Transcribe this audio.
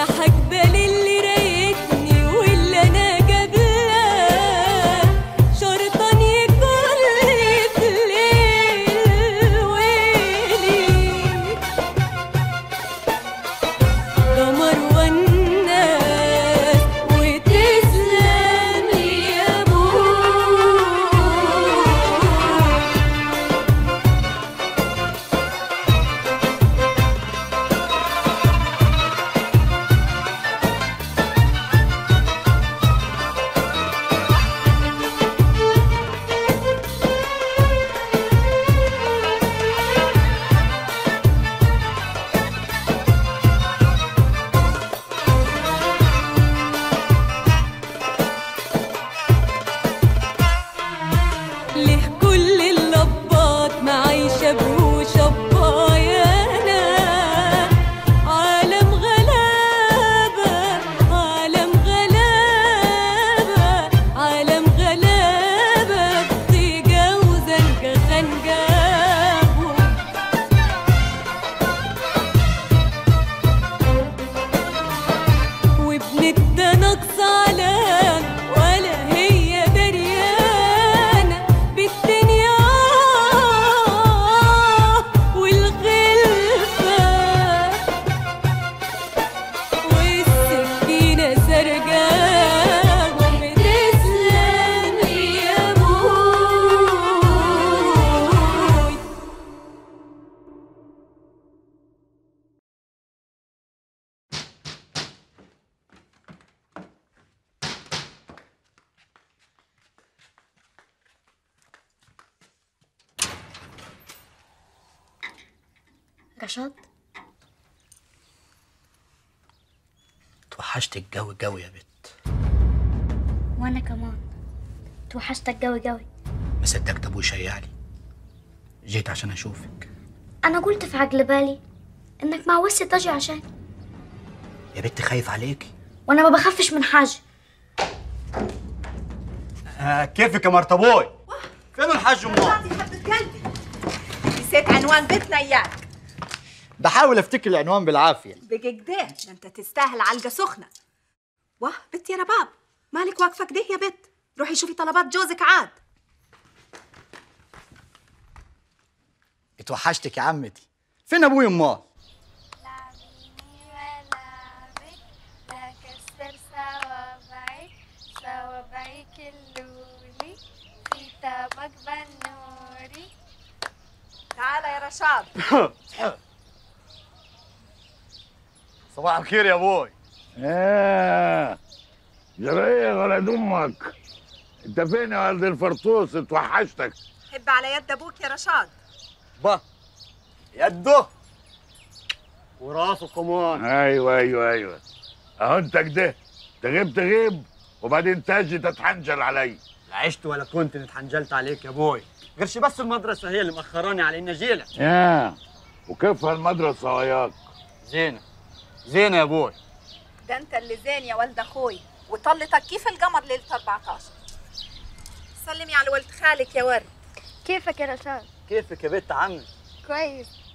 صباحك بالي اللي رايتني واللي انا قبلك شرطان يكون لي في الليل ويلي قمر والناس وتسلم يا ابوي ليه كل اللباط معايشة بوشبايانا عالم غلابة عالم غلابة عالم غلابة بتجاوزن كخنجابه وابنك ده نقص علام ولا هي دريانة بالدنيا والغلفة والسكينة سرقاهم بتسلم يا ابوي رشاد توحشت الجو جو يا بت وانا كمان توحشتك قوي قوي ما صدقت ابوي شيعني جيت عشان اشوفك انا قلت في عقل بالي انك مع وسي تجي عشان يا بت خايف عليكي وانا ما بخافش من حاجه آه كيفك يا مرتبوي فين الحاج امال حبة قلبي نسيت عنوان بيتنا اياك بحاول افتكر العنوان بالعافيه بقى كده ده انت تستاهل علقة سخنة واه بت يا رباب مالك واقفة كده يا بت روحي شوفي طلبات جوزك عاد اتوحشتك يا عمتي فين ابوي امال لا كسر صوابعي صوابعي كلولي في طبق بنوري تعالى يا رشاد صباح الخير يا ابوي ايه جريه يا ولد امك انت فين يا ولد الفرطوس اتوحشتك حب على يد ابوك يا رشاد با يده وراسه كمان ايوه ايوه ايوه اهو انت كده تغيب تغيب وبعدين تجي تتحنجل علي لا عشت ولا كنت اتحنجلت عليك يا ابوي غيرش بس المدرسه هي اللي مأخراني على اني اجيلك يا وكيف هالمدرسه وياك زينه زينه يا ابوي ده انت اللي زين يا ولد اخوي وطلتك كيف القمر ليلة 14 سلمي على ولد خالك يا ورد كيفك يا رشاد كيفك يا بنت عمي كويس